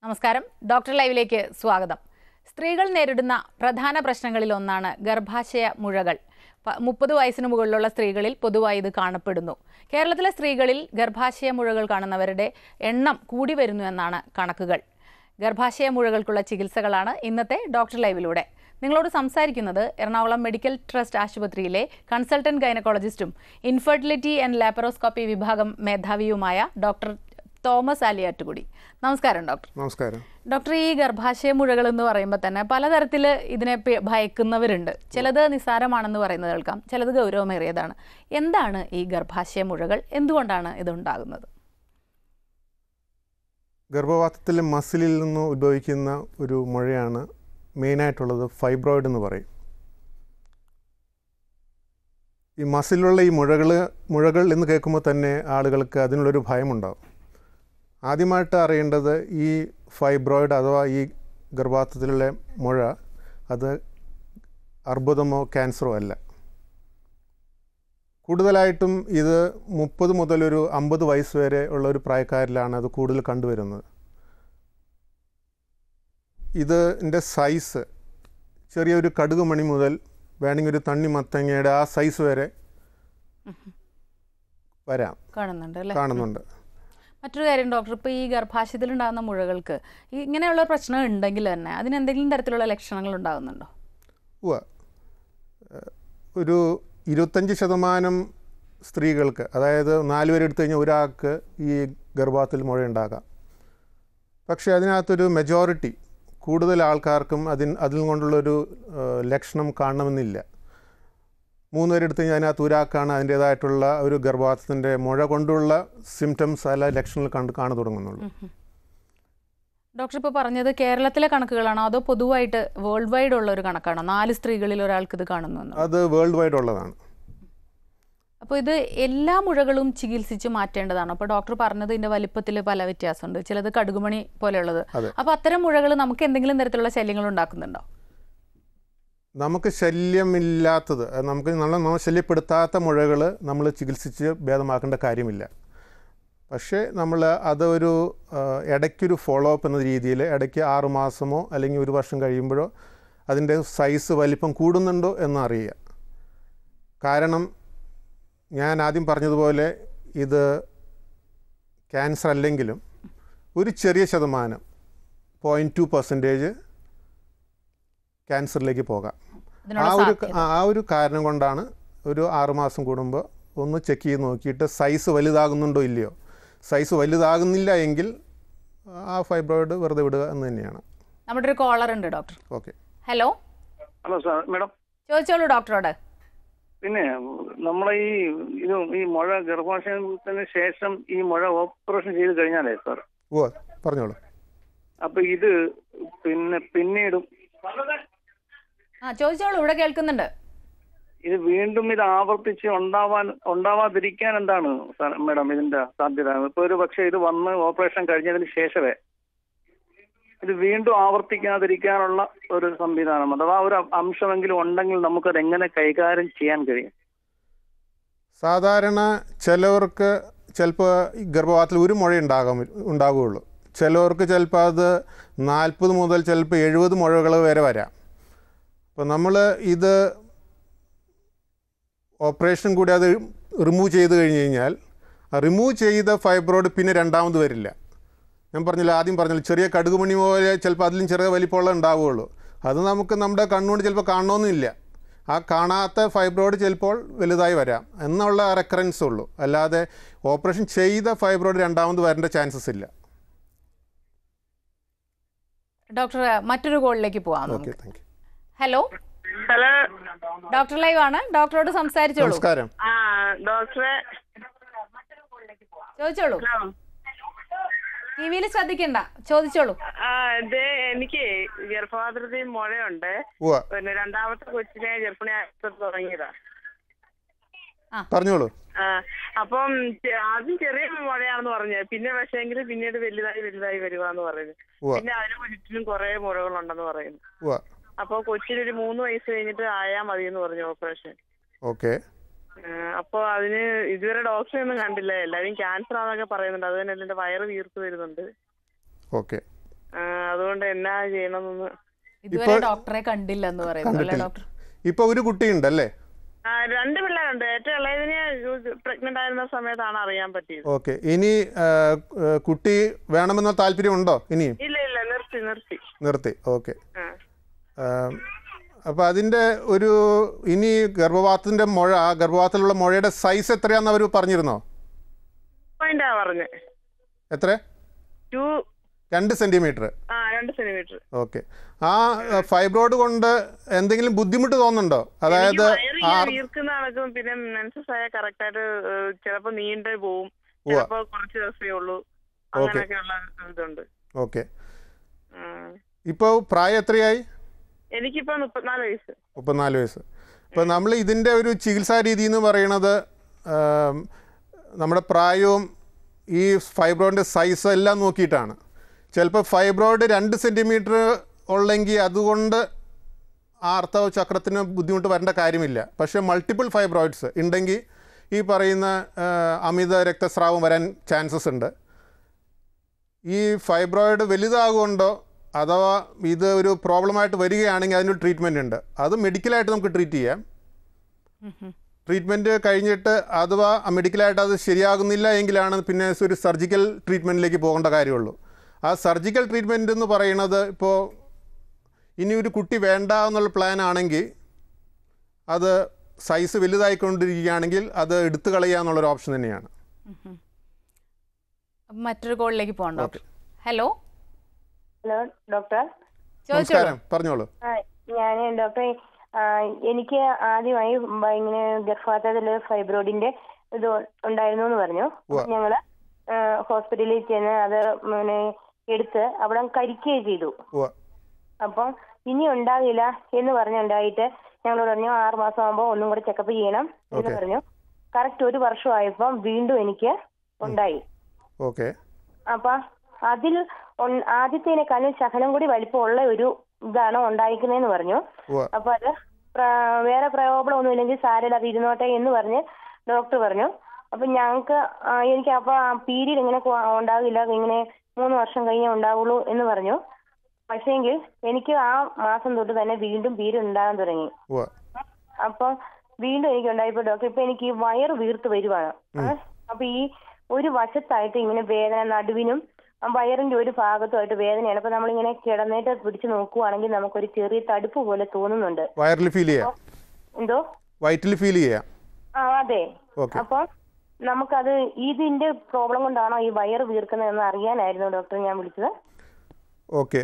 നമസ്കാരം ഡോക്ടർ ലൈവിലേക്ക് സ്വാഗതം സ്ത്രീകൾ നേരിടുന്ന പ്രധാന പ്രശ്നങ്ങളിൽ ഒന്നാണ് ഗർഭാശയ മുഴകൾ പ- മുപ്പത് വയസ്സിന് മുകളിലുള്ള സ്ത്രീകളിൽ പൊതുവായി ഇത് കാണപ്പെടുന്നു കേരളത്തിലെ സ്ത്രീകളിൽ ഗർഭാശയ മുഴകൾ കാണുന്നവരുടെ എണ്ണം കൂടി വരുന്നു എന്നാണ് കണക്കുകൾ ഗർഭാശയ മുഴകൾക്കുള്ള ചികിത്സകളാണ് ഇന്നത്തെ ഡോക്ടർ ലൈവിലൂടെ നിങ്ങളോട് സംസാരിക്കുന്നത് എറണാകുളം മെഡിക്കൽ ട്രസ്റ്റ് ആശുപത്രിയിലെ കൺസൾട്ടന്റ് ഗൈനക്കോളജിസ്റ്റും ഇൻഫെർട്ടിലിറ്റി ആൻഡ് ലാപ്പറോസ്കോപ്പി വിഭാഗം മേധാവിയുമായ ഡോക്ടർ തോമസ് ആലിയാറ്റുകുടി നമസ്കാരം ഡോക്ടർ നമസ്കാരം ഡോക്ടർ ഈ ഗർഭാശയ മുഴകൾ എന്ന് പറയുമ്പോൾ തന്നെ പലതരത്തിൽ ഇതിനെ പി- ഭയക്കുന്നവരുണ്ട് ചിലത് നിസ്സാരമാണെന്ന് പറയുന്നത് കേൾക്കാം ചിലത് ഗൗരവമേറിയതാണ് എന്താണ് ഈ ഗർഭാശയ മുഴകൾ എന്തുകൊണ്ടാണ് ഇതുണ്ടാകുന്നത് ഗർഭപാത്രത്തിലെ മസിലിൽ നിന്ന് ഉത്ഭവിക്കുന്ന ഒരു മുഴയാണ് മെയിനായിട്ടുള്ളത് ഫൈബ്രോയിഡ് എന്ന് പറയും ഈ മസിലുള്ള ഈ മുഴകൾ മുഴകൾ എന്ന് കേൾക്കുമ്പോൾ തന്നെ ആളുകൾക്ക് അതിനുള്ളൊരു ഭയമുണ്ടാവും ആദ്യമായിട്ട് അറിയേണ്ടത് ഈ ഫൈബ്രോയിഡ് അഥവാ ഈ ഗർഭപാത്രത്തിലുള്ള മുഴ അത് അർബുദമോ ക്യാൻസറോ അല്ല കൂടുതലായിട്ടും ഇത് മുപ്പത് മുതൽ ഒരു അമ്പത് വയസ്സ് വരെ ഉള്ള ഒരു പ്രായക്കാരിലാണ് അത് കൂടുതൽ കണ്ടുവരുന്നത് ഇതിൻ്റെ സൈസ് ചെറിയൊരു കടുക് മണി മുതൽ വേണമെങ്കിൽ ഒരു തണ്ണി മത്തങ്ങയുടെ ആ സൈസ് വരെ വരാം കാണുന്നുണ്ട് അല്ലേ കാണുന്നുണ്ട് മറ്റൊരു കാര്യം ഡോക്ടർ ഇപ്പോൾ ഈ ഗർഭാശയത്തിലുണ്ടാകുന്ന മുഴകൾക്ക് ഈ ഇങ്ങനെയുള്ള പ്രശ്നം ഉണ്ടെങ്കിൽ തന്നെ അതിന് എന്തെങ്കിലും തരത്തിലുള്ള ലക്ഷണങ്ങൾ ഉണ്ടാകുന്നുണ്ടോ ഉവ്വ ഏഹ് ഒരു ഇരുപത്തഞ്ച് ശതമാനം സ്ത്രീകൾക്ക് അതായത് നാല് പേര് എടുത്തു കഴിഞ്ഞാൽ ഒരാൾക്ക് ഈ ഗർഭത്തിൽ മുഴ ഉണ്ടാകാം പക്ഷേ അതിനകത്തൊരു മെജോറിറ്റി കൂടുതൽ ആൾക്കാർക്കും അതിൻ അതിൽ കൊണ്ടുള്ളൊരു ഏഹ് ലക്ഷണം കാണണമെന്നില്ല മൂന്ന് പേര് എടുത്തു കഴിഞ്ഞാൽ അതിനകത്ത് ഒരാൾക്കാണ് അതിൻ്റേതായിട്ടുള്ള ഒരു ഗർഭപാത്രത്തിൻ്റെ മുഴ കൊണ്ടുള്ള സിംറ്റംസ് അല്ല ലക്ഷണങ്ങൾ കണ്ട് കാണു തുടങ്ങുന്നുള്ളൂ ഡോക്ടർ ഇപ്പോൾ പറഞ്ഞത് കേരളത്തിലെ കണക്കുകളാണോ അതോ പൊതുവായിട്ട് വേൾഡ് വൈഡ് ഉള്ള ഒരു കണക്കാണോ നാല് സ്ത്രീകളിൽ ഒരാൾക്ക് ഇത് കാണുന്നു എന്നുള്ളത്? അത് വേൾഡ് വൈഡ് ഉള്ളതാണ് അപ്പോൾ ഇത് എല്ലാ മുഴകളും ചികിത്സിച്ച് മാറ്റേണ്ടതാണോ അപ്പോൾ ഡോക്ടർ പറഞ്ഞത് ഇതിന്റെ വലിപ്പത്തിൽ പല വ്യത്യാസമുണ്ട് ചിലത് കടുകുമണി പോലെയുള്ളത് അതെ. അപ്പോൾ അത്തരം മുഴകൾ നമുക്ക് എന്തെങ്കിലും തരത്തിലുള്ള ശല്യങ്ങൾ ഉണ്ടാക്കുന്നുണ്ടോ നമുക്ക് ശല്യമില്ലാത്തത് അത് നമുക്ക് നല്ല നമ്മൾ ശല്യപ്പെടുത്താത്ത മുഴകൾ നമ്മൾ ചികിത്സിച്ച് ഭേദമാക്കേണ്ട കാര്യമില്ല പക്ഷേ നമ്മൾ അതൊരു ആ, ഇടയ്ക്കൊരു ഫോളോ അപ്പ് എന്ന രീതിയിൽ ഇടയ്ക്ക് ആറ് മാസമോ അല്ലെങ്കിൽ ഒരു വർഷം കഴിയുമ്പോഴോ അതിൻ്റെ സൈസ് വലിപ്പം കൂടുന്നുണ്ടോ എന്ന് അറിയുക കാരണം ഞാൻ ആദ്യം പറഞ്ഞതുപോലെ ഇത് ക്യാൻസർ അല്ലെങ്കിലും ഒരു ചെറിയ ശതമാനം പോയിൻറ്റ് ടു പെർസെൻറ്റേജ് ക്യാൻസറിലേക്ക് പോകാം ഇതിനുള്ള ആ ഒരു സാധ്യത. ആ ആ ഒരു കാരണം കൊണ്ടാണ് ഒരു ആറുമാസം കൂടുമ്പോൾ ഒന്ന് ചെക്ക് ചെയ്ത് നോക്കിയിട്ട് സൈസ് വലുതാകുന്നുണ്ടോ ഇല്ലയോ സൈസ് വലുതാകുന്നില്ല എങ്കിൽ ആ ഫൈബ്രോയിഡ് വെറുതെ വിടുക എന്ന് തന്നെയാണ് നമ്മുടെ ഒരു കോളർ ഉണ്ട് doctor okay hello hello sir madam ചോദിച്ചോളൂ ഡോക്ടറോട് പിന്നെ നമ്മളെ ഈ ഇത് ഈ മുഴ ഗർഭാശയത്തിന് ശേഷം ഈ മുഴ ഓപ്പറേഷൻ ചെയ്ത് കഴിഞ്ഞാലേ സാർ ഓ പറഞ്ഞോളൂ അപ്പൊ ഇത് പിന്നെ പിന്നീടും ആ ചോദിച്ചോളൂ ഇവിടെ കേൾക്കുന്നുണ്ട് ഇത് വീണ്ടും ഇത് ആവർത്തിച്ച് ഉണ്ടാവാൻ ഉണ്ടാവാതിരിക്കാൻ എന്താണ് സാർ മാഡം ഇതിന്റെ സാധ്യത ഇപ്പൊ ഒരു പക്ഷേ ഇത് വന്ന് ഓപ്പറേഷൻ കഴിഞ്ഞതിന് ശേഷമേ ഇത് വീണ്ടും ആവർത്തിക്കാതിരിക്കാനുള്ള ഒരു സംവിധാനം അഥവാ ഒരു അംശമെങ്കിലും ഉണ്ടെങ്കിൽ നമുക്കത് എങ്ങനെ കൈകാര്യം ചെയ്യാൻ കഴിയും സാധാരണ ചിലവർക്ക് ചിലപ്പോൾ ഈ ഗർഭപാത്രത്തിൽ ഒരു മുഴ ഉണ്ടാകാൻ ഉണ്ടാവുകയുള്ളൂ ചിലവർക്ക് ചിലപ്പോൾ അത് നാൽപ്പത് മുതൽ ചിലപ്പോൾ എഴുപത് മുഴകൾ വരെ വരാം അപ്പോൾ നമ്മൾ ഇത് ഓപ്പറേഷൻ കൂടി അത് റിമൂവ് ചെയ്ത് കഴിഞ്ഞ് കഴിഞ്ഞാൽ റിമൂവ് ചെയ്ത ഫൈബ്രോയിഡ് പിന്നെ രണ്ടാമത് വരില്ല ഞാൻ പറഞ്ഞില്ല ആദ്യം പറഞ്ഞില്ല ചെറിയ കടുകുമണി പോലെ ചിലപ്പോൾ അതിലും ചെറിയ വലിപ്പമുള്ള ഉണ്ടാവുകയുള്ളൂ അത് നമുക്ക് നമ്മുടെ കണ്ണുകൊണ്ട് ചിലപ്പോൾ കാണണമെന്നില്ല ആ കാണാത്ത ഫൈബ്രോയിഡ് ചിലപ്പോൾ വലുതായി വരാം എന്നുള്ള റെക്കറൻസ് ഉള്ളൂ അല്ലാതെ ഓപ്പറേഷൻ ചെയ്ത ഫൈബ്രോയിഡ് രണ്ടാമത് വരേണ്ട ചാൻസസ് ഇല്ല ഡോക്ടർ മറ്റൊരു കോളിലേക്ക് പോവാം ഓക്കെ നമുക്ക് thank you hello hello doctor live ആണ് ഡോക്ടറോട് സംസാരിച്ചോളൂ നമസ്കാരം ആ ഡോക്ടറെ ചോദിച്ചോളൂ ഹലോ ടി വിയിൽ ശ്രദ്ധിക്കണ്ട ചോദിച്ചോളൂ ആ ഇത് എനിക്ക് ഗർഭപാത്രത്തിൽ മുഴയുണ്ട് ഉവ്വ പിന്നെ രണ്ടാമത്തെ കൊച്ചിനെ ഗർഭിണി ആയിട്ട് തുടങ്ങിയതാ പറഞ്ഞോളൂ ആ അപ്പം ചെ- ആദ്യം ചെറിയ മുഴയാണെന്ന് പറഞ്ഞത് പിന്നെ പക്ഷേങ്കിൽ പിന്നീട് വലുതായി വലുതായി വരുവാന്ന് പറയുന്നു ഉവ്വ പിന്നെ അതിന് ചുറ്റിലും കുറെ മുഴകളുണ്ടെന്ന് പറയുന്നു ഉവ്വ അപ്പൊ കൊച്ചിനൊരു മൂന്ന് വയസ്സ് കഴിഞ്ഞിട്ട് ആയാ മതി എന്ന് പറഞ്ഞു ഓപ്പറേഷൻ ഓക്കെ അപ്പൊ അതിന് ഇതുവരെ ഡോക്ടറെ ഒന്നും കണ്ടില്ല എല്ലാരും ക്യാൻസർ ആണെന്നൊക്കെ പറയുന്നുണ്ട് അത് തന്നെ എന്റെ വയറ് വീർത്ത് വരുന്നുണ്ട് ഓക്കെ ആ, അതുകൊണ്ട് എന്നാ ചെയ്യണമെന്ന് ഇതുവരെ ഡോക്ടറെ കണ്ടില്ലെന്ന് പറയുന്നു അല്ലേ കണ്ടിട്ടില്ല ഡോക്ടർ ഇപ്പോൾ ഒരു കുട്ടിയുണ്ടല്ലേ ആ രണ്ട് പിള്ളേരുണ്ട് ഏറ്റവും ഇളയതിന് പ്രഗ്നന്റ് ആയിരുന്ന സമയത്താണ് അറിയാൻ പറ്റിയത് ഓക്കെ ഇനി ആ, ആ, കുട്ടി വേണമെന്ന താല്പര്യമുണ്ടോ ഇനിയും ഇല്ല ഇല്ല നിർത്തി നിർത്തി നിർത്തി ഓക്കെ ആ അപ്പോൾ അതിൻ്റെ ഒരു ഇനി ഗർഭപാത്രത്തിൻ്റെ മുഴ ആ ഗർഭപാത്രത്തിലുള്ള മുഴയുടെ സൈസ് എത്രയാണെന്ന് അവർ പറഞ്ഞിരുന്നോ പോയിന്റാ പറഞ്ഞ് എത്ര ടു രണ്ട് സെൻറ്റിമീറ്റർ ആ രണ്ട് സെന്റിമീറ്റർ ഓക്കെ ആ ഫൈബ്രോയിഡ് കൊണ്ട് എന്തെങ്കിലും ബുദ്ധിമുട്ട് തോന്നുന്നുണ്ടോ അതായത് ആ വീർക്കുന്ന കണക്കും പിന്നെ മെൻസസ് ആയ കറക്റ്റ് ആയിട്ട് ഏഹ്, ചിലപ്പോ നീണ്ടു പോവും ഉവ്വ. ചിലപ്പോ കുറച്ച് ദിവസമേ ഉള്ളൂ അങ്ങനെയൊക്കെയുള്ള ഇതുണ്ട് ഓക്കെ ഉം. ഇപ്പോൾ പ്രായം എത്രയായി എനിക്കിപ്പോ മുപ്പത്തിനാല് വയസ്സ് മുപ്പത്തിനാല് വയസ്സ് ഇപ്പോൾ നമ്മൾ ഇതിൻ്റെ ഒരു ചികിത്സാ രീതി എന്ന് പറയുന്നത് ആം, നമ്മുടെ പ്രായവും ഈ ഫൈബ്രോയിഡിൻ്റെ സൈസ് എല്ലാം നോക്കിയിട്ടാണ് ചിലപ്പോൾ ഫൈബ്രോയിഡ് രണ്ട് സെൻറ്റിമീറ്റർ ഉള്ളെങ്കിൽ അതുകൊണ്ട് ആ അർത്ഥവ ചക്രത്തിന് ബുദ്ധിമുട്ട് വരേണ്ട കാര്യമില്ല പക്ഷേ മൾട്ടിപ്പിൾ ഫൈബ്രോയിഡ്സ് ഉണ്ടെങ്കിൽ ഈ പറയുന്ന ആ, അമിത രക്തസ്രാവം വരാൻ ചാൻസസ് ഉണ്ട് ഈ ഫൈബ്രോയിഡ് വലുതാകുകൊണ്ടോ അഥവാ ഇത് ഒരു പ്രോബ്ലമായിട്ട് വരികയാണെങ്കിൽ അതിനൊരു ട്രീറ്റ്മെൻ്റ് ഉണ്ട് അത് മെഡിക്കലായിട്ട് നമുക്ക് ട്രീറ്റ് ചെയ്യാം ട്രീറ്റ്മെൻറ്റ് കഴിഞ്ഞിട്ട് അഥവാ മെഡിക്കലായിട്ട് അത് ശരിയാകുന്നില്ല എങ്കിലാണ് പിന്നെ ഒരു സർജിക്കൽ ട്രീറ്റ്മെൻറ്റിലേക്ക് പോകേണ്ട കാര്യമുള്ളൂ ആ സർജിക്കൽ ട്രീറ്റ്മെൻറ്റ് എന്ന് പറയുന്നത് ഇപ്പോൾ ഇനി ഒരു കുട്ടി വേണ്ട എന്നുള്ള പ്ലാൻ ആണെങ്കിൽ അത് സൈസ് വലുതായിക്കൊണ്ടിരിക്കുകയാണെങ്കിൽ അത് എടുത്തു കളയുക എന്നുള്ളൊരു ഓപ്ഷൻ തന്നെയാണ് മറ്റൊരു കോളിലേക്ക് പോകാം ഡോക്ടർ ഹലോ ഹലോ ഡോക്ടർ ചോദിച്ചോളൂ നമസ്കാരം പറഞ്ഞോളൂ ആ ഞാൻ ഡോക്ടറെ ആ, എനിക്ക് ആദ്യമായി ബ- ഇങ്ങനെ ഗർഭാശയത്തില് ഫൈബ്രോയിഡിന്റെ ഇത് ഉണ്ടായിരുന്നു എന്ന് പറഞ്ഞു ഉവ്വ. ഞങ്ങള് ആ, ഹോസ്പിറ്റലിൽ ചെന്ന് അത് പിന്നെ എടുത്ത് അവിടെ കരിക്കുകയും ചെയ്തു ഉവ്വ. അപ്പം ഇനി ഉണ്ടാകില്ല എന്ന് പറഞ്ഞുണ്ടായിട്ട് ഞങ്ങൾ പറഞ്ഞു ആറ് മാസം ആകുമ്പോൾ ഒന്നും കൂടെ ചെക്കപ്പ് ചെയ്യണം എന്ന് ഓക്കേ. പറഞ്ഞു കറക്റ്റ് ഒരു വർഷമായപ്പം വീണ്ടും എനിക്ക് ഉണ്ടായി ഓക്കെ അപ്പൊ അതിൽ ഉൺ- ആദ്യത്തേനേക്കാളും ശകലം കൂടി വലിപ്പമുള്ള ഒരു ഇതാണ് ഉണ്ടായിരിക്കുന്നതെന്ന് പറഞ്ഞു ഉവ്വ. അപ്പൊ അത് പ്ര- വേറെ പ്രോബ്ലം ഒന്നും ഇല്ലെങ്കിൽ സാരമില്ല അത് ഇരുന്നോട്ടെ എന്ന് പറഞ്ഞ് ഡോക്ടർ പറഞ്ഞു അപ്പൊ ഞങ്ങൾക്ക് എനിക്ക് അപ്പൊ പീരീഡ് ഇങ്ങനെ കൊ- ഉണ്ടാകില്ല ഇങ്ങനെ മൂന്ന് വർഷം കഴിഞ്ഞേ ഉണ്ടാവുള്ളൂ എന്ന് പറഞ്ഞു പക്ഷേങ്കിൽ എനിക്ക് ആ മാസം തൊട്ട് തന്നെ വീണ്ടും പീരീഡ് ഉണ്ടാകാൻ തുടങ്ങി ഉവ്വ. അപ്പൊ വീണ്ടും എനിക്ക് ഉണ്ടായപ്പോ ഡോക്ടർ ഇപ്പൊ എനിക്ക് ഈ വയറ് വീർത്ത് വരുവാണ് ഏ? അപ്പൊ ഈ ഒരു വശത്തായിട്ട് ഇങ്ങനെ വേദന നടുവിനും ആ വയറിന്റെ ഒരു ഭാഗത്തുമായിട്ട് വേദനയാണ് അപ്പൊ നമ്മളിങ്ങനെ കിടന്നിട്ട് പിടിച്ചു നോക്കുവാണെങ്കിൽ നമുക്കൊരു ചെറിയ തടുപ്പ് പോലെ തോന്നുന്നുണ്ട് വയറിൽ ഫീൽ ചെയ്യാം എന്തോ വയറ്റിൽ ഫീൽ ചെയ്യാം ആ അതെ ഓക്കെ അപ്പൊ നമുക്കത് ഇതിന്റെ പ്രോബ്ലം കൊണ്ടാണോ ഈ വയറ് വീർക്കുന്നതെന്ന് അറിയാനായിരുന്നു ഡോക്ടർ ഞാൻ വിളിച്ചത് ഓക്കെ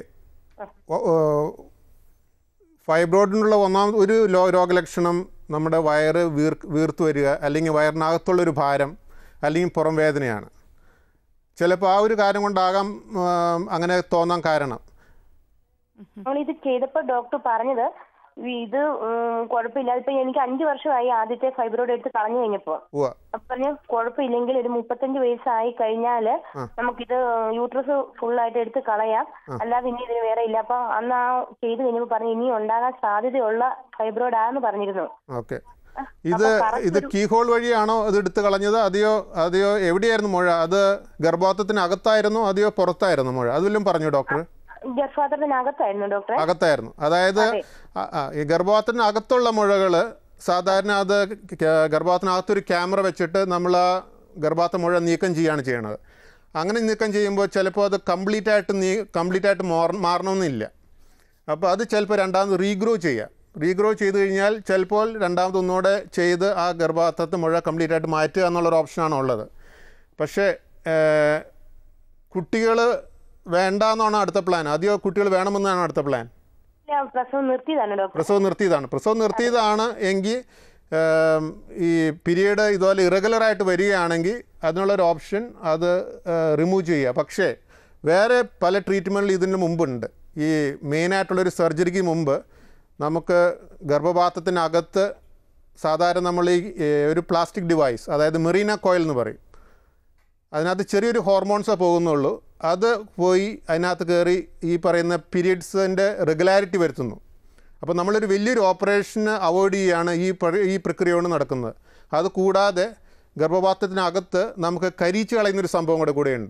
ഫൈബ്രോയിഡിനുള്ള ഒന്നാമത് ഒരു ലോ രോഗലക്ഷണം നമ്മുടെ വയറ് വീർ വീർത്ത് വരിക അല്ലെങ്കിൽ വയറിനകത്തുള്ളൊരു ഭാരം അല്ലെങ്കിൽ പുറം വേദനയാണ് ചിലപ്പോൾ ആ ഒരു കാര്യം കൊണ്ടാകാം ആ, അങ്ങനെ തോന്നാൻ കാരണം നമ്മൾ ഇത് ചെയ്തപ്പോ ഡോക്ടർ പറഞ്ഞത് ഇത് ഉം, കുഴപ്പമില്ല ഇപ്പൊ എനിക്ക് അഞ്ചു വർഷമായി ആദ്യത്തെ ഫൈബ്രോയിഡ് എടുത്ത് കളഞ്ഞു കഴിഞ്ഞപ്പോ ഉവ്വ അപ്പൊ പറഞ്ഞു കുഴപ്പമില്ലെങ്കിൽ ഒരു മുപ്പത്തഞ്ച് വയസ്സായി കഴിഞ്ഞാല് ആ. നമുക്കിത് യൂട്രസ് ഫുള്ളായിട്ട് എടുത്ത് കളയാം അല്ലാതെ ഇനി ഇതിന് വേറെ ഇല്ല അപ്പൊ അന്ന് ആ ചെയ്ത് കഴിഞ്ഞപ്പോ പറഞ്ഞു ഇനി ഉണ്ടാകാൻ സാധ്യതയുള്ള ഫൈബ്രോയിഡ് ആന്ന് പറഞ്ഞിരുന്നു ഓക്കെ ആ, ഇത് അപ്പൊ correct ഇത് ഒരു- കീഹോൾ വഴിയാണോ അത് എടുത്ത് കളഞ്ഞത് അതെയോ അതെയോ എവിടെയായിരുന്നു മുഴ അത് ഗർഭപാത്രത്തിനകത്തായിരുന്നോ അതെയോ പുറത്തായിരുന്നു മുഴ അതുവല്ലതും പറഞ്ഞു ഡോക്ടർ ഗർഭപാത്രത്തിനകത്തായിരുന്നു ഡോക്ടറെ അകത്തായിരുന്നു അതായത് അതെ. ആ- ആ, ഈ ഗർഭപാത്രത്തിനകത്തുള്ള മുഴകൾ സാധാരണ അത് ക- ഗർഭപാത്രത്തിനകത്തൊരു ക്യാമറ വെച്ചിട്ട് നമ്മൾ ആ ഗർഭപാത്ര മുഴ നീക്കം ചെയ്യുകയാണ് ചെയ്യണത് അങ്ങനെ നീക്കം ചെയ്യുമ്പോൾ ചിലപ്പോൾ അത് കംപ്ലീറ്റ് ആയിട്ട് നീ കംപ്ലീറ്റ് ആയിട്ട് മാറ മാറണമെന്നില്ല അപ്പോൾ അത് ചിലപ്പോൾ രണ്ടാമത് റീഗ്രോ ചെയ്യുക റീഗ്രോ ചെയ്ത് കഴിഞ്ഞാൽ ചിലപ്പോൾ രണ്ടാമത് ഒന്നുകൂടെ ചെയ്ത് ആ ഗർഭപാത്രത്തെ മുഴ കംപ്ലീറ്റ് ആയിട്ട് മാറ്റുക എന്നുള്ളൊരു ഓപ്ഷനാണ് ഉള്ളത് പക്ഷേ കുട്ടികൾ വേണ്ട എന്നാണ് അടുത്ത പ്ലാൻ ആദ്യം കുട്ടികൾ വേണമെന്നാണ് അടുത്ത പ്ലാൻ ഞാൻ പ്രസവം നിർത്തിയതാണ് ഡോക്ടർ പ്രസവം നിർത്തിയതാണ് പ്രസവം നിർത്തിയതാണ് എങ്കിൽ ഏം, ഈ പീരീഡ് ഇതുപോലെ ഇറഗുലറായിട്ട് വരികയാണെങ്കിൽ അതിനുള്ളൊരു ഓപ്ഷൻ അത് റിമൂവ് ചെയ്യുക പക്ഷേ വേറെ പല ട്രീറ്റ്മെൻറ്റിൽ ഇതിന് മുമ്പുണ്ട് ഈ മെയിനായിട്ടുള്ളൊരു സർജറിക്ക് മുമ്പ് നമുക്ക് ഗർഭപാത്രത്തിനകത്ത് സാധാരണ നമ്മൾ ഈ ഏ, ഒരു പ്ലാസ്റ്റിക് ഡിവൈസ് അതായത് മെറീന കോയിൽ എന്ന് പറയും അതിനകത്ത് ചെറിയൊരു ഹോർമോൺസേ പോകുന്നുള്ളൂ അത് പോയി അതിനകത്ത് കയറി ഈ പറയുന്ന പീരീഡ്സിൻ്റെ റെഗുലാരിറ്റി വരുത്തുന്നു അപ്പോൾ നമ്മളൊരു വലിയൊരു ഓപ്പറേഷന് അവോയ്ഡ് ചെയ്യുകയാണ് ഈ പ്ര- ഈ പ്രക്രിയ കൊണ്ട് നടക്കുന്നത് അത് കൂടാതെ ഗർഭപാത്രത്തിനകത്ത് നമുക്ക് കരിച്ചു കളയുന്നൊരു സംഭവം കൂടെ കൂടെയുണ്ട്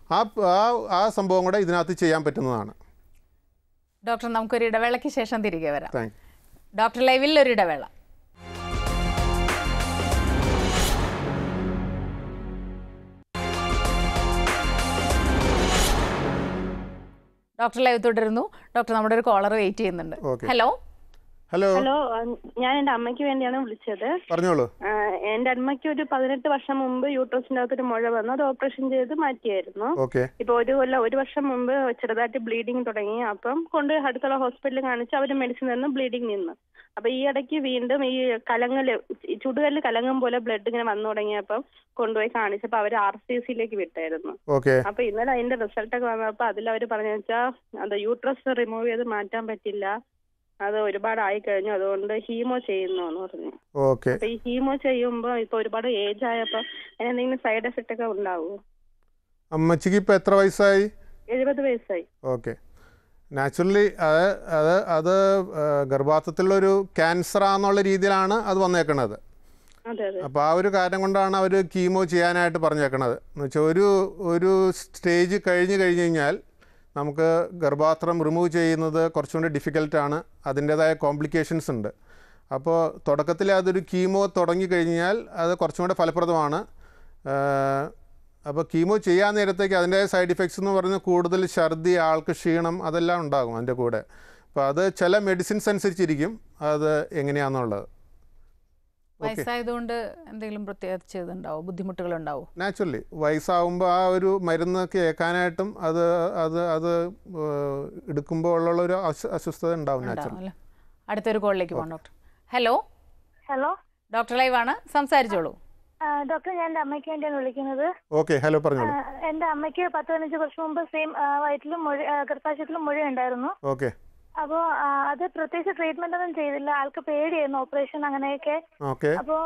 ആ ആ ആ സംഭവം കൂടെ ഇതിനകത്ത് ചെയ്യാൻ പറ്റുന്നതാണ് ഡോക്ടർ നമുക്കൊരു ഇടവേളയ്ക്ക് ശേഷം തിരികെ വരാം താങ്ക് ഡോക്ടർ ലൈവിൽ ഒരു ഇടവേള ഡോക്ടർ ലൈവ് തുടരുന്നു ഡോക്ടർ നമ്മുടെ ഒരു കോളർ വെയിറ്റ് ചെയ്യുന്നുണ്ട് Okay. ഹലോ ഹലോ ഹലോ ഞാൻ എന്റെ അമ്മയ്ക്ക് വേണ്ടിയാണ് വിളിച്ചത് പറഞ്ഞോളൂ ആ, എന്റെ അമ്മയ്ക്ക് ഒരു പതിനെട്ട് വർഷം മുമ്പ് യൂട്രസിന്റെ അകത്തൊരു മുഴ വന്നു അത് ഓപ്പറേഷൻ ചെയ്ത് മാറ്റിയായിരുന്നു ഓക്കെ ഇപ്പൊ ഒരു കൊല്ലം ഒരു വർഷം മുമ്പ് ചെറുതായിട്ട് ബ്ലീഡിങ് തുടങ്ങി അപ്പം കൊണ്ട് അടുത്തുള്ള ഹോസ്പിറ്റലിൽ കാണിച്ച് അവര് മെഡിസിൻ തന്നു ബ്ലീഡിങ് നിന്ന് അപ്പൊ ഈ ഇടയ്ക്ക് വീണ്ടും ഈ കലങ്ങല് ഈ ചുടുകല്ല് കലങ്ങും പോലെ ബ്ലഡ് ഇങ്ങനെ വന്നു തുടങ്ങിയപ്പം കൊണ്ടുപോയി കാണിച്ചപ്പോ അവര് ആർ സി സിയിലേക്ക് വിട്ടായിരുന്നു ഓക്കെ അപ്പൊ ഇന്നലെ അതിന്റെ റിസൾട്ട് ഒക്കെ വന്നപ്പോ അതിൽ അവര് പറഞ്ഞു വെച്ചാൽ അത് യൂട്രസ് റിമൂവ് ചെയ്ത് മാറ്റാൻ പറ്റില്ല അത് ഒരുപാട് ആയി കഴിഞ്ഞു അതുകൊണ്ട് ഹീമോ ചെയ്യുന്നു എന്ന് പറഞ്ഞു ഓക്കെ അപ്പൊ ഈ ഹീമോ ചെയ്യുമ്പോ ഇപ്പൊ ഒരുപാട് ഏജ് ആയപ്പോ അതിന് എന്തെങ്കിലും സൈഡ് എഫക്റ്റ് ഒക്കെ ഉണ്ടാവുമോ അമ്മച്ചിക്ക് ഇപ്പോൾ എത്ര വയസ്സായി എഴുപത് വയസ്സായി ഓക്കെ നാച്ചുറലി അത് അത് അത് ആ, ഗർഭാർത്ഥത്തിലുള്ളൊരു ക്യാൻസറാന്നുള്ള രീതിയിലാണ് അത് വന്നേക്കണത് അതെ അതെ അപ്പോൾ ആ ഒരു കാരണം കൊണ്ടാണ് അവർ കീമോ ചെയ്യാനായിട്ട് പറഞ്ഞേക്കണത് എന്ന് വെച്ചാൽ ഒരു ഒരു സ്റ്റേജ് കഴിഞ്ഞ് കഴിഞ്ഞ് കഴിഞ്ഞാൽ നമുക്ക് ഗർഭാത്രം റിമൂവ് ചെയ്യുന്നത് കുറച്ചും കൂടി ഡിഫിക്കൽട്ടാണ് അതിൻ്റേതായ കോംപ്ലിക്കേഷൻസ് ഉണ്ട് അപ്പോൾ തുടക്കത്തിൽ അതൊരു കീമോ തുടങ്ങി കഴിഞ്ഞാൽ അത് കുറച്ചും കൂടെ ഫലപ്രദമാണ് അപ്പോൾ കീമോ ചെയ്യാൻ നേരത്തേക്ക് അതിൻ്റെ സൈഡ് ഇഫക്ട്സ് എന്ന് പറഞ്ഞാൽ കൂടുതൽ ഛർദി ആൾക്ക് ക്ഷീണം അതെല്ലാം ഉണ്ടാകും അതിൻ്റെ കൂടെ അപ്പോൾ അത് ചില മെഡിസിൻസ് അനുസരിച്ചിരിക്കും അത് എങ്ങനെയാണെന്നുള്ളത് വയസ്സായതുകൊണ്ട് എന്തെങ്കിലും പ്രത്യേകിച്ച് ഇതുണ്ടാവോ ബുദ്ധിമുട്ടുകൾ ഉണ്ടാവോ നാച്ചുറലി വയസ്സാവുമ്പോൾ ആ ഒരു മരുന്നൊക്കെ ഏക്കാനായിട്ടും അത് അത് അത് ഏഹ്, എടുക്കുമ്പോൾ ഉള്ള ഒരു അസ്വ- അസ്വസ്ഥത ഉണ്ടാവും ഉണ്ടാവും നാച്ചുറലി അല്ലേ അടുത്തൊരു കോളിലേക്ക് പോകാം doctor hello hello doctor live ആണ് സംസാരിച്ചോളൂ ആ, ഡോക്ടർ ഞാൻ എൻ്റെ അമ്മയ്ക്ക് വേണ്ടിയാണ് വിളിക്കുന്നത് ഓക്കെ ഹലോ പറഞ്ഞോളൂ ആ, എൻ്റെ അമ്മയ്ക്ക് പത്ത് പതിനഞ്ച് വർഷം മുമ്പ് സെയിം വയറ്റിലും മുഴ ആ, ഗർഭാശയത്തിലും മുഴ ഉണ്ടായിരുന്നു ഓക്കെ അപ്പോൾ അത് പ്രത്യേകിച്ച് ട്രീറ്റ്മെന്റ് ഒന്നും ചെയ്തില്ല ആൾക്ക് പേടിയായിരുന്നു ഓപ്പറേഷൻ അങ്ങനെയൊക്കെ ഓക്കെ അപ്പോൾ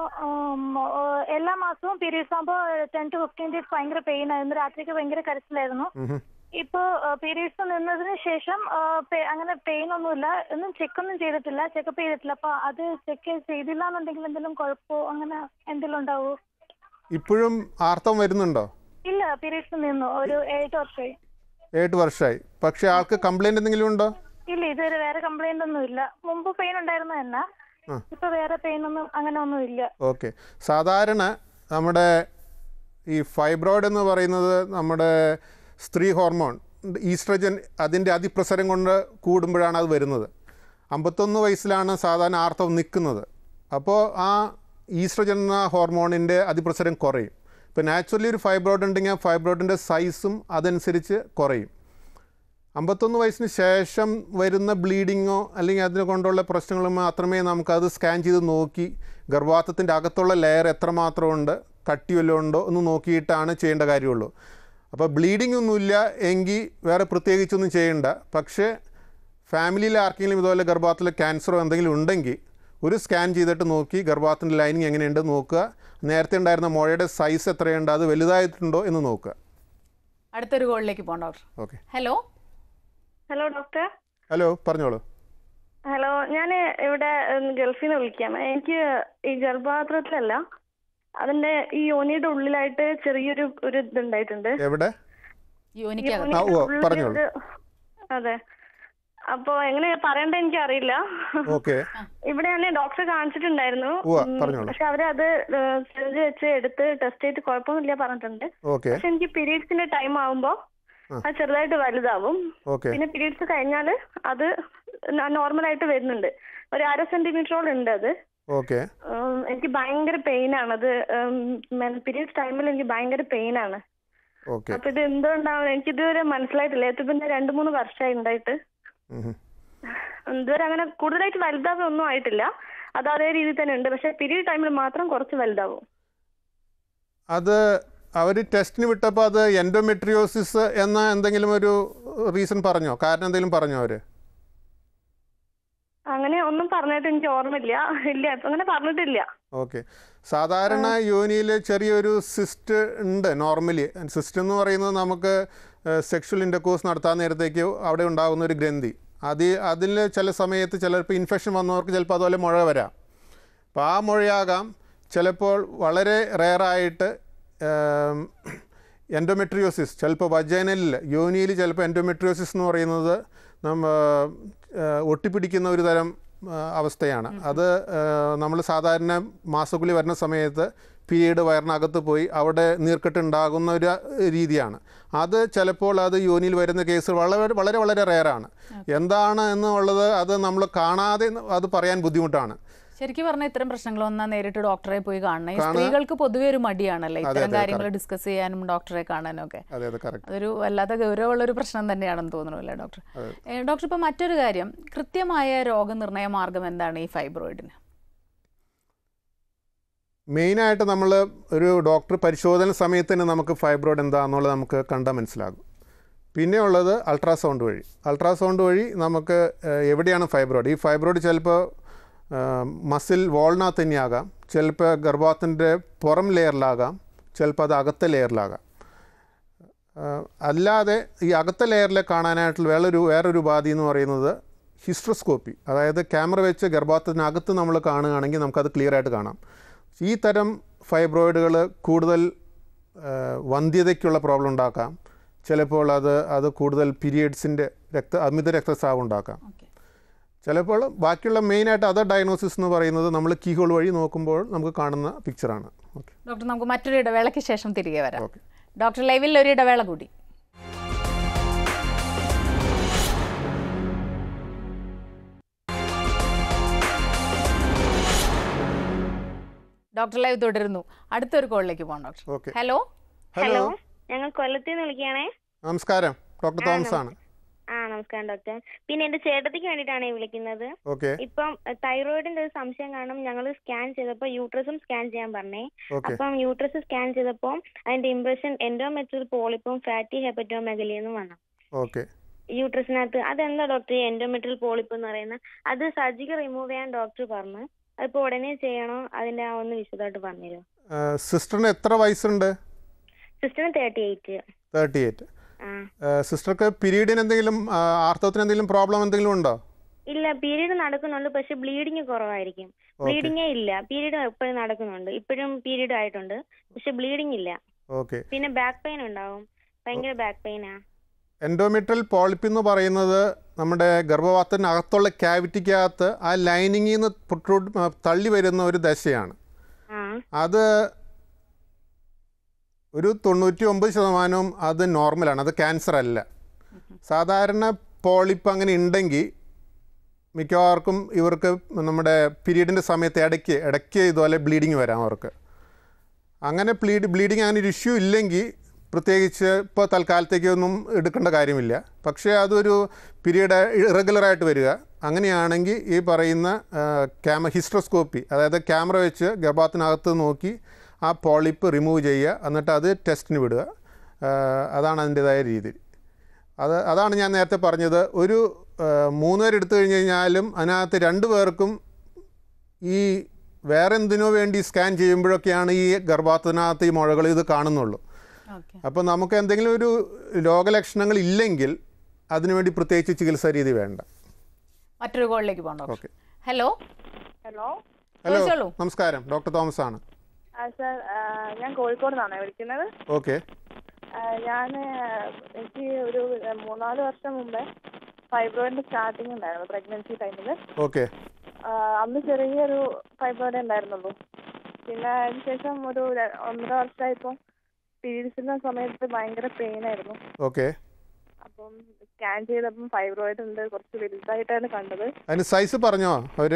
എല്ലാ മാസവും പീരീഡ്സ് ആകുമ്പോൾ ടെൻ ടു ഫിഫ്റ്റീൻ ഡേയ്സ് ഭയങ്കര പെയിൻ ആയിരുന്നു രാത്രിക്ക് ഭയങ്കര കരച്ചിലായിരുന്നു ഇപ്പോ പീരീഡ്സ് നിന്നതിന് ശേഷം ആ, പെ- അങ്ങനെ പെയിൻ ഒന്നുമില്ല ഒന്നും ചെക്ക് ഒന്നും ചെയ്തിട്ടില്ല ചെക്കപ്പ് ചെയ്തിട്ടില്ല അപ്പൊ അത് ചെക്ക് ചെയ്തില്ല എന്നുണ്ടെങ്കിൽ എന്തെങ്കിലും കുഴപ്പമോ അങ്ങനെ എന്തെങ്കിലും ഉണ്ടാവോ ഇപ്പോഴും ആർത്തവം വരുന്നുണ്ടോ ഇല്ല പീരീഡ്സ് നിന്നു ഒരു എയ്റ്റ് വർഷമായി ഏഴ് വർഷമായി പക്ഷേ ആൾക്ക് കംപ്ലൈൻറ്റ് എന്തെങ്കിലും ഉണ്ടോ ഇല്ല ഇതുവരെ വേറെ കംപ്ലൈന്റ് ഒന്നും ഇല്ല മുമ്പ് പെയിൻ ഉണ്ടായിരുന്നു തന്നെ ആ. ഇപ്പൊ വേറെ പെയിൻ ഒന്നും അങ്ങനെ ഒന്നും ഇല്ല ഓക്കെ സാധാരണ നമ്മുടെ ഈ ഫൈബ്രോയിഡ് എന്ന് പറയുന്നത് നമ്മുടെ സ്ത്രീ ഹോർമോൺ ഈസ്ട്രജൻ അതിൻ്റെ അതിപ്രസരം കൊണ്ട് കൂടുമ്പോഴാണ് അത് വരുന്നത് അമ്പത്തൊന്ന് വയസ്സിലാണ് സാധാരണ ആർത്തവം നിൽക്കുന്നത് അപ്പോൾ ആ ഈസ്ട്രജൻ എന്ന ഹോർമോണിൻ്റെ അതിപ്രസരം കുറയും ഇപ്പോൾ നാച്ചുറലി ഒരു ഫൈബ്രോയിഡ് ഉണ്ടെങ്കിൽ ആ ഫൈബ്രോയിഡിൻ്റെ സൈസും അതനുസരിച്ച് കുറയും അമ്പത്തൊന്ന് വയസ്സിന് ശേഷം വരുന്ന ബ്ലീഡിങ്ങോ അല്ലെങ്കിൽ അതിനെ കൊണ്ടുള്ള പ്രശ്നങ്ങൾ മാത്രമേ നമുക്കത് സ്കാൻ ചെയ്ത് നോക്കി ഗർഭാർത്ഥത്തിൻ്റെ അകത്തുള്ള ലെയർ എത്രമാത്രം ഉണ്ട് കട്ടി വല്ലതും ഉണ്ടോ എന്ന് നോക്കിയിട്ടാണ് ചെയ്യേണ്ട കാര്യമുള്ളൂ അപ്പോൾ ബ്ലീഡിംഗ് ഒന്നുമില്ല എങ്കിൽ വേറെ പ്രത്യേകിച്ചൊന്നും ചെയ്യണ്ട പക്ഷേ ഫാമിലിയിൽ ആർക്കെങ്കിലും ഇതുപോലെ ഗർഭാത്തിൽ ക്യാൻസറോ എന്തെങ്കിലും ഉണ്ടെങ്കിൽ ഒരു സ്കാൻ ചെയ്തിട്ട് നോക്കി ഗർഭാത്തിൻ്റെ ലൈനിങ് എങ്ങനെയുണ്ട് നോക്കുക നേരത്തെ ഉണ്ടായിരുന്ന മുഴയുടെ സൈസ് എത്രയുണ്ട് അത് വലുതായിട്ടുണ്ടോ എന്ന് നോക്കുക അടുത്തൊരു കോളിലേക്ക് പോകാം doctor okay hello hello doctor hello പറഞ്ഞോളൂ ഹലോ ഞാൻ ഇവിടെ ഉം, ഗൾഫിൽ നിന്ന് വിളിക്കുകയാണ് എനിക്ക് ഈ ഗർഭപാത്രത്തിലല്ല അതിന്റെ ഈ യോനിയുടെ ഉള്ളിലായിട്ട് ചെറിയൊരു ഒരു ഇതുണ്ടായിട്ടുണ്ട് എവിടെ യോനിക്കകത്ത് ആ, ഉവ്വ, ഉള്ളിലൊരു- പറഞ്ഞോളൂ. അതെ അപ്പൊ എങ്ങനെ പറയണ്ട എനിക്ക് അറിയില്ല ഓക്കെ ഇവിടെ ഞാൻ ഡോക്ടറെ കാണിച്ചിട്ടുണ്ടായിരുന്നു ഉവ്വ, ഉം, പറഞ്ഞോളൂ. പക്ഷെ അവരത് സെഞ്ച് വെച്ച് എടുത്ത് ടെസ്റ്റ് ചെയ്തിട്ട് കുഴപ്പമൊന്നുമില്ല പറഞ്ഞിട്ടുണ്ട് ഓക്കെ പക്ഷെ എനിക്ക് പീരീഡ്സിന്റെ ടൈം ആവുമ്പോ ആ. അത് ചെറുതായിട്ട് വലുതാവും ഓക്കെ പിന്നെ പീരീഡ്സ് കഴിഞ്ഞാൽ അത് നോർമൽ ആയിട്ട് വരുന്നുണ്ട് ഒരു അര സെന്റിമീറ്ററോളം ഉണ്ട് അത് ഓക്കെ ഉം, എനിക്ക് ഭയങ്കര പെയിൻ ആണ് അത് പീരീഡ്സ് ടൈമിൽ എനിക്ക് ഭയങ്കര പെയിൻ ആണ് ഓക്കെ അപ്പൊ ഇത് എന്തുകൊണ്ടാവും എനിക്ക് ഇതുവരെ മനസ്സിലായിട്ടില്ല ഇത് പിന്നെ രണ്ട് മൂന്ന് വർഷമായി ഉണ്ടായിട്ട് ഇതുവരെ അങ്ങനെ കൂടുതലായിട്ട് വലുതാവൊന്നും ആയിട്ടില്ല അത് അതേ രീതിയിൽ തന്നെ ഉണ്ട് പക്ഷെ പീരീഡ് ടൈമിൽ മാത്രം കുറച്ച് വലുതാവും അത് അവർ ടെസ്റ്റിന് വിട്ടപ്പോൾ അത് എൻഡോമെട്രിയോസിസ് എന്ന എന്തെങ്കിലും ഒരു റീസൺ പറഞ്ഞോ കാരണം എന്തെങ്കിലും പറഞ്ഞോ അവർ അങ്ങനെ ഒന്നും പറഞ്ഞിട്ട് എനിക്ക് ഓർമ്മയില്ല ഇല്ല അങ്ങനെ പറഞ്ഞിട്ടില്ല ഓക്കെ സാധാരണ യോനിയിൽ ചെറിയൊരു സിസ്റ്റ് ഉണ്ട് നോർമലി സിസ്റ്റ് എന്ന് പറയുന്നത് നമുക്ക് സെക്ഷൽ ഇൻ്റർകോഴ്സ് നടത്താൻ നേരത്തേക്ക് അവിടെ ഉണ്ടാകുന്ന ഒരു ഗ്രന്ഥി അത് അതിൽ ചില സമയത്ത് ചിലപ്പോൾ ഇൻഫെക്ഷൻ വന്നവർക്ക് ചിലപ്പോൾ അതുപോലെ മുഴ വരാം അപ്പോൾ ആ മുഴയാകാം ചിലപ്പോൾ വളരെ റെയറായിട്ട് എൻഡോമെട്രിയോസിസ് ചിലപ്പോൾ വജൈനലിൽ യോനിയിൽ ചിലപ്പോൾ എൻഡോമെട്രിയോസിസ് എന്ന് പറയുന്നത് നമ്മ ആ, ഒട്ടിപ്പിടിക്കുന്ന ഒരു തരം ആ, അവസ്ഥയാണ് അത് നമ്മൾ സാധാരണ മാസക്കുളി വരുന്ന സമയത്ത് പീരീഡ് വയറിനകത്ത് പോയി അവിടെ നീർക്കെട്ട് ഉണ്ടാകുന്ന ഒരു രീതിയാണ് അത് ചിലപ്പോൾ അത് യോനിയിൽ വരുന്ന കേസ് വളരെ വളരെ വളരെ റെയറാണ് എന്താണ് എന്നുള്ളത് അത് നമ്മൾ കാണാതെ അത് പറയാൻ ബുദ്ധിമുട്ടാണ് ശരിക്കും പറഞ്ഞാൽ ഇത്തരം പ്രശ്നങ്ങൾ വന്നാൽ നേരിട്ട് ഡോക്ടറെ പോയി കാണണം ഈ കാണുക. സ്ത്രീകൾക്ക് പൊതുവെ ഒരു മടിയാണല്ലോ അതെ, ഇത്തരം അതെ, കാര്യങ്ങൾ ഡിസ്കസ് ചെയ്യാനും ഡോക്ടറെ കാണാനും ഒക്കെ അതെ അതെ കറക്റ്റ് അതൊരു വല്ലാത്ത ഗൗരവമുള്ളൊരു പ്രശ്നം തന്നെയാണെന്ന് തോന്നുന്നു അല്ലേ ഡോക്ടർ അതെ. ഏ, ഡോക്ടർ ഇപ്പോൾ മറ്റൊരു കാര്യം കൃത്യമായ രോഗനിർണയ മാർഗം എന്താണ് ഈ ഫൈബ്രോയിഡിന് മെയിനായിട്ട് നമ്മൾ ഒരു ഡോക്ടർ പരിശോധന സമയത്ത് തന്നെ നമുക്ക് ഫൈബ്രോയിഡ് എന്താണെന്നുള്ളത് നമുക്ക് കണ്ടാൽ മനസ്സിലാകും പിന്നെ ഉള്ളത് അൾട്രാസൗണ്ട് വഴി അൾട്രാസൗണ്ട് വഴി നമുക്ക് ഏഹ്, എവിടെയാണ് ഫൈബ്രോയിഡ് ഈ ഫൈബ്രോയിഡ് ചിലപ്പോൾ മസിൽ വാളിനകത്ത് തന്നെയാകാം ചിലപ്പോൾ ഗർഭത്തിൻ്റെ പുറം ലെയറിലാകാം ചിലപ്പോൾ അത് അകത്തെ ലെയറിലാകാം ഏഹ്, അല്ലാതെ ഈ അകത്തെ ലെയറിൽ കാണാനായിട്ടുള്ള വേറൊരു വേറൊരു ഉപാധി എന്ന് പറയുന്നത് ഹിസ്ട്രോസ്കോപ്പി അതായത് ക്യാമറ വെച്ച് ഗർഭത്തിനകത്ത് നമ്മൾ കാണുകയാണെങ്കിൽ നമുക്കത് ക്ലിയർ ആയിട്ട് കാണാം ഈ തരം ഫൈബ്രോയിഡുകൾ കൂടുതൽ ആ, വന്ധ്യതയ്ക്കുള്ള പ്രോബ്ലം ഉണ്ടാക്കാം ചിലപ്പോൾ അത് അത് കൂടുതൽ പീരിയഡ്സിൻ്റെ രക്ത അമിത രക്തസ്രാവം ഉണ്ടാക്കാം ഓക്കെ ചിലപ്പോൾ ബാക്കിയുള്ള മെയിനായിട്ട് അതർ ഡയഗ്നോസിസ് എന്ന് പറയുന്നത് നമ്മൾ കീഹോൾ വഴി നോക്കുമ്പോൾ നമുക്ക് കാണുന്ന പിക്ചറാണ് ഓക്കെ ഡോക്ടർ നമുക്ക് മറ്റൊരു ഇടവേളയ്ക്ക് ശേഷം തിരികെ വരാം ഓക്കെ ഡോക്ടർ ലൈവിൽ ഒരു ഇടവേള കൂടി ഡോക്ടർ ലൈവ് തുടരുന്നു അടുത്തൊരു കോളിലേക്ക് പോകാം ഡോക്ടർ ഓക്കെ ഹലോ ഹലോ ഞങ്ങൾ കൊല്ലത്തിൽ നിന്ന് വിളിക്കുകയാണേ നമസ്കാരം ഡോക്ടർ ആ, തോമസ് ആണ് ആ നമസ്കാരം ഡോക്ടർ പിന്നെ എന്റെ ചേട്ടത്തിക്ക് വേണ്ടിയിട്ടാണ് ഈ വിളിക്കുന്നത് ഓക്കെ ഇപ്പം തൈറോയിഡിന്റെ ഒരു സംശയം കാരണം ഞങ്ങൾ സ്കാൻ ചെയ്തപ്പോൾ യൂട്രസും സ്കാൻ ചെയ്യാൻ പറഞ്ഞേ ഓക്കെ അപ്പം യൂട്രസ് സ്കാൻ ചെയ്തപ്പോൾ അതിന്റെ ഇംപ്രഷൻ എൻഡോമെട്രിയൽ പോളിപ്പും ഫാറ്റി ഹെപ്പറ്റോമെഗലിയെന്നും വന്നു ഓക്കെ യൂട്രസിനകത്ത് അതെന്താ ഡോക്ടർ ഈ എൻഡോമെട്രിയൽ പോളിപ്പ് എന്ന് പറയുന്നത് അത് സർജിക്കൽ റിമൂവ് ചെയ്യാൻ ഡോക്ടർ പറഞ്ഞു അതിപ്പോ ഉടനെ ചെയ്യണോ അതിന്റെ ആ ഒന്ന് വിശദമായിട്ട് പറഞ്ഞുതരുമോ സിസ്റ്ററിന് എത്ര വയസ്സുണ്ട് സിസ്റ്ററിന് തേർട്ടി എയ്റ്റ് തേർട്ടി എയ്റ്റ് ആ സിസ്റ്റർക്ക് പീരീഡിന് എന്തെങ്കിലും ആ, ആർത്തവത്തിന് എന്തെങ്കിലും പ്രോബ്ലം എന്തെങ്കിലും ഉണ്ടോ ഇല്ല പീരീഡ് നടക്കുന്നുണ്ട് പക്ഷെ ബ്ലീഡിങ് കുറവായിരിക്കും ഓക്കെ ബ്ലീഡിങ്ങേ ഇല്ല പീരീഡ് എപ്പോഴും നടക്കുന്നുണ്ട് ഇപ്പോഴും പീരീഡ് ആയിട്ടുണ്ട് പക്ഷെ ബ്ലീഡിങ് ഇല്ല ഓക്കെ പിന്നെ ബാക്ക് പെയിൻ ഉണ്ടാവും ഭയങ്കര ബാക്ക് പെയിനാ എൻഡോമെട്രൽ പോളിപ്പ് എന്ന് പറയുന്നത് നമ്മുടെ ഗർഭപാത്രത്തിനകത്തുള്ള ക്യാവിറ്റിക്കകത്ത് ആ ലൈനിങ്ങിൽ നിന്ന് പ്രൊട്രൂഡ് തള്ളി വരുന്ന ഒരു ദശയാണ് ആ അത് ഒരു തൊണ്ണൂറ്റി ഒമ്പത് ശതമാനവും അത് നോർമലാണ് അത് ക്യാൻസർ അല്ല സാധാരണ പോളിപ്പ് അങ്ങനെ ഉണ്ടെങ്കിൽ മിക്കവാർക്കും ഇവർക്ക് നമ്മുടെ പീരീഡിൻ്റെ സമയത്ത് ഇടയ്ക്ക് ഇടയ്ക്ക് ഇതുപോലെ ബ്ലീഡിങ് വരാം അവർക്ക് അങ്ങനെ ബ്ലീഡ് ബ്ലീഡിങ് അങ്ങനെ ഒരു ഇഷ്യൂ ഇല്ലെങ്കിൽ പ്രത്യേകിച്ച് ഇപ്പോൾ തൽക്കാലത്തേക്കൊന്നും എടുക്കേണ്ട കാര്യമില്ല പക്ഷേ അതൊരു പീരീഡ് ഇറഗുലറായിട്ട് വരിക അങ്ങനെയാണെങ്കിൽ ഈ പറയുന്ന ക്യാമ ഹിസ്ട്രോസ്കോപ്പി അതായത് ക്യാമറ വെച്ച് ഗർഭത്തിനകത്ത് നോക്കി ആ പോളിപ്പ് റിമൂവ് ചെയ്യുക എന്നിട്ട് അത് ടെസ്റ്റിന് വിടുക ആ, അതാണ് അതിൻ്റെതായ രീതി അത് അതാണ് ഞാൻ നേരത്തെ പറഞ്ഞത് ഒരു ആ, മൂന്ന് പേര് എടുത്തു കഴിഞ്ഞ് കഴിഞ്ഞാലും അതിനകത്ത് രണ്ട് പേർക്കും ഈ വേറെ എന്തിനോ വേണ്ടി സ്കാൻ ചെയ്യുമ്പോഴൊക്കെയാണ് ഈ ഗർഭത്തിനകത്ത് ഈ മുഴകൾ ഇത് കാണുന്നുള്ളൂ ഓക്കെ അപ്പോൾ നമുക്ക് എന്തെങ്കിലും ഒരു രോഗലക്ഷണങ്ങൾ ഇല്ലെങ്കിൽ അതിനുവേണ്ടി പ്രത്യേകിച്ച് ചികിത്സാ രീതി വേണ്ട മറ്റൊരു കോളിലേക്ക് പോകാം doctor okay hello hello hello ചോദിച്ചോളൂ. നമസ്കാരം ഡോക്ടർ തോമസ് ആണ് ആ സാർ ഞാൻ കോഴിക്കോട് നിന്നാണ് വിളിക്കുന്നത് ഓക്കെ ഞാൻ എനിക്ക് ഒരു മൂന്നാല് വർഷം മുമ്പേ ഫൈബ്രോയിഡിന്റെ സ്റ്റാർട്ടിങ് ഉണ്ടായിരുന്നു പ്രഗ്നൻസി ടൈമിൽ ഓക്കെ അന്ന് ചെറിയൊരു ഫൈബ്രോയിഡ് ഉണ്ടായിരുന്നുള്ളൂ പിന്നെ അതിന് ശേഷം ഒരു ര- ഒന്നര വർഷമായപ്പോൾ പീരീഡ്സിന്റെ സമയത്ത് ഭയങ്കര പെയിൻ ആയിരുന്നു ഓക്കെ അപ്പം സ്കാൻ ചെയ്തപ്പം ഫൈബ്രോയിഡ് ഉണ്ട് കുറച്ച് വലുതായിട്ടാണ് കണ്ടത് അതിന് സൈസ് പറഞ്ഞോ അവർ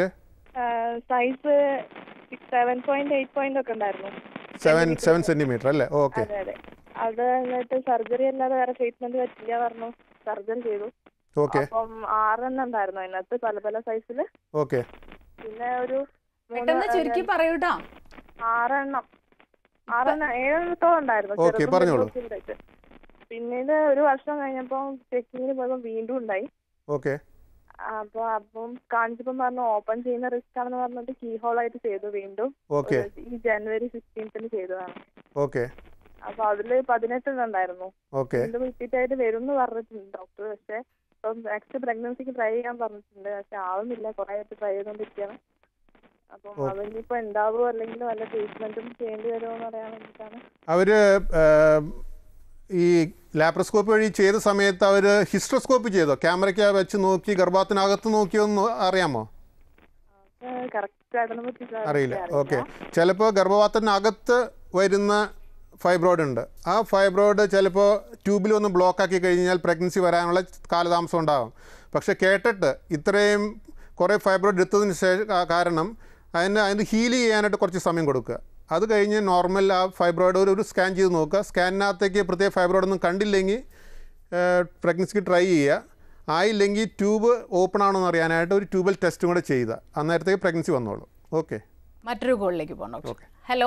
size seven point eight point ഒക്കെ ഉണ്ടായിരുന്നു സെവൻ സെവൻ സെൻറ്റിമീറ്റർ അല്ലേ ഓക്കെ അതെ അതെ അത് എന്നിട്ട് സർജറി അല്ലാതെ വേറെ ട്രീറ്റ്മെന്റ് പറ്റില്ല പറഞ്ഞു സർജറി ചെയ്തു ഓക്കെ അപ്പം ആറെണ്ണം ഉണ്ടായിരുന്നു അതിനകത്ത് പല പല സൈസില് ഓക്കെ പിന്നെ ഒരു മൂന്ന് പെട്ടെന്ന് ചുരുക്കി പറയൂട്ടാ ആറെണ്ണം ആറെണ്ണം ഏഴെണ്ണത്തോളം ഉണ്ടായിരുന്നു ഓക്കേ, ചെറുതും പറഞ്ഞോളൂ. വലുതും ഒക്കെ ആയിട്ട്. പിന്നീട് ഒരു വർഷം കഴിഞ്ഞപ്പോ ചെക്കിങ്ങിന് പോയപ്പോ വീണ്ടും ഉണ്ടായി ഓക്കെ അപ്പൊ അപ്പം കാണിച്ചപ്പം പറഞ്ഞു ഓപ്പൺ ചെയ്യുന്ന റിസ്ക് ആണെന്ന് പറഞ്ഞിട്ട് കീ ഹോൾ ആയിട്ട് ചെയ്തു വീണ്ടും ഓക്കെ ഒരു- ഈ ജനുവരി സിക്സ്റ്റീൻത്തിന് ചെയ്തതാണ് ഓക്കെ അപ്പൊ അതില് പതിനെട്ടെണ്ണം ഉണ്ടായിരുന്നു ഓക്കെ വീണ്ടും റിപ്പീറ്റ് ആയിട്ട് വരും എന്ന് പറഞ്ഞിട്ടുണ്ട് ഡോക്ടർ പക്ഷെ ഇപ്പം നെക്സ്റ്റ് പ്രഗ്നൻസിക്ക് ട്രൈ ചെയ്യാൻ പറഞ്ഞിട്ടുണ്ട് പക്ഷെ ആവുന്നില്ല കുറെ ആയിട്ട് ട്രൈ ചെയ്തോണ്ടിരിക്കുകയാണ് അപ്പം ഓ. അതിനിപ്പോ ഉണ്ടാവുമോ അല്ലെങ്കിൽ വല്ല ട്രീറ്റ്മെന്റും ചെയ്യേണ്ടി വരുമോ എന്ന് അറിയാൻ വേണ്ടിയിട്ടാണ് അവർ ഈ ലാപ്രോസ്കോപ്പി വഴി ചെയ്ത സമയത്ത് അവർ ഹിസ്ട്രോസ്കോപ്പി ചെയ്തോ ക്യാമറയ്ക്ക് വെച്ച് നോക്കി ഗർഭത്തിനകത്ത് നോക്കിയോ എന്ന് അറിയാമോ കറക്റ്റ് അതിനെ പറ്റി അറിയില്ല ഓക്കെ ചിലപ്പോൾ ഗർഭപാത്രത്തിനകത്ത് വരുന്ന ഫൈബ്രോയിഡ് ഉണ്ട് ആ ഫൈബ്രോയിഡ് ചിലപ്പോൾ ട്യൂബിൽ ഒന്ന് ബ്ലോക്ക് ആക്കി കഴിഞ്ഞാൽ പ്രഗ്നൻസി വരാനുള്ള കാലതാമസം ഉണ്ടാകും പക്ഷേ കേട്ടിട്ട് ഇത്രയും കുറേ ഫൈബ്രോയിഡ് എടുത്തതിന് ശേഷം കാ- കാരണം അതിന് അതിന് ഹീൽ ചെയ്യാനായിട്ട് കുറച്ച് സമയം കൊടുക്കുക അത് കഴിഞ്ഞ് നോർമൽ ആ ഫൈബ്രോയിഡ് ഒരു ഒരു സ്കാൻ ചെയ്ത് നോക്കുക സ്കാനിനകത്തേക്ക് പ്രത്യേക ഫൈബ്രോയിഡ് ഒന്നും കണ്ടില്ലെങ്കിൽ പ്രഗ്നൻസിക്ക് ട്രൈ ചെയ്യുക ആയില്ലെങ്കിൽ ട്യൂബ് ഓപ്പൺ ആണോ എന്ന് അറിയാനായിട്ട് ഒരു ട്യൂബൽ ടെസ്റ്റും കൂടെ ചെയ്യുക അന്നേരത്തേക്ക് പ്രഗ്നൻസി വന്നോളൂ ഓക്കെ മറ്റൊരു കോളിലേക്ക് പോകാം ഡോക്ടർ ഹലോ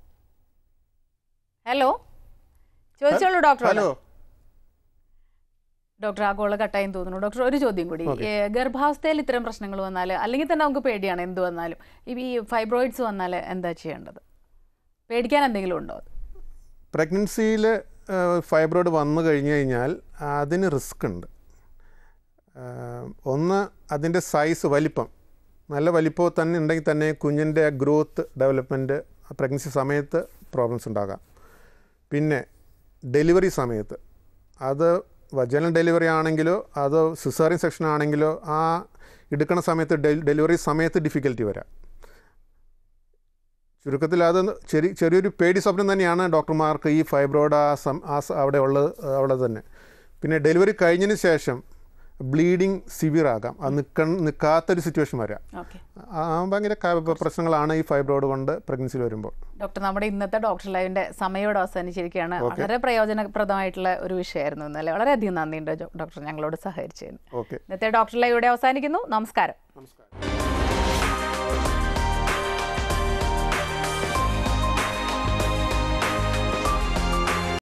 ഹലോ ചോദിച്ചോളൂ ഡോക്ടർ ഹലോ ഡോക്ടർ ആ കോള് കട്ടായി തോന്നുന്നു ഡോക്ടർ ഒരു ചോദ്യം കൂടി Okay. ഏ, ഗർഭാവസ്ഥയിൽ ഇത്തരം പ്രശ്നങ്ങൾ വന്നാൽ അല്ലെങ്കിൽ തന്നെ നമുക്ക് പേടിയാണ് എന്ത് വന്നാലും ഈ ഫൈബ്രോയിഡ്സ് വന്നാൽ എന്താ ചെയ്യേണ്ടത് പേടിക്കാൻ എന്തെങ്കിലും ഉണ്ടോ പ്രഗ്നൻസിയിൽ ഫൈബ്രോയിഡ് വന്നു കഴിഞ്ഞ് കഴിഞ്ഞാൽ അതിന് റിസ്ക് ഉണ്ട് ആ, ഒന്ന് അതിൻ്റെ സൈസ് വലിപ്പം നല്ല വലിപ്പം തന്നെ ഉണ്ടെങ്കിൽ തന്നെ കുഞ്ഞിൻ്റെ ഗ്രോത്ത് ഡെവലപ്മെൻറ്റ് പ്രഗ്നൻസി സമയത്ത് പ്രോബ്ലംസ് ഉണ്ടാകാം പിന്നെ ഡെലിവറി സമയത്ത് അത് വജനൽ ഡെലിവറി ആണെങ്കിലോ അതോ സിസേറിയൻ സെക്ഷൻ ആണെങ്കിലോ ആ എടുക്കുന്ന സമയത്ത് ഡെലിവറി സമയത്ത് ഡിഫിക്കൽറ്റി വരാം ചുരുക്കത്തിൽ അത് ചെറിയ ചെറിയൊരു പേടി സ്വപ്നം തന്നെയാണ് ഡോക്ടർമാർക്ക് ഈ ഫൈബ്രോയിഡ് ആ സം ആ സ- അവിടെ ഉള്ളത് അവിടെ തന്നെ പിന്നെ ഡെലിവറി കഴിഞ്ഞതിന് ശേഷം ബ്ലീഡിങ് സിവിയർ ആകാം അത് നിൽക്ക നിൽക്കാത്തൊരു സിറ്റുവേഷൻ വരാം ഓക്കെ ആ ഭയങ്കര ക- പ്രശ്നങ്ങളാണ് ഈ ഫൈബ്രോയിഡ് കൊണ്ട് പ്രഗ്നൻസിയിൽ വരുമ്പോൾ ഡോക്ടർ നമ്മുടെ ഇന്നത്തെ ഡോക്ടർ ലൈവിന്റെ സമയോട് അവസാനിച്ചിരിക്കുകയാണ് വളരെ പ്രയോജനപ്രദമായിട്ടുള്ള ഒരു വിഷയമായിരുന്നു ഇന്നലെ വളരെയധികം നന്ദിയുണ്ട് ഡോക്ടർ ഞങ്ങളോട് സഹകരിച്ചതിന് ഓക്കെ ഇന്നത്തെ ഡോക്ടർ ലൈവ് ഇവിടെ അവസാനിക്കുന്നു നമസ്കാരം നമസ്കാരം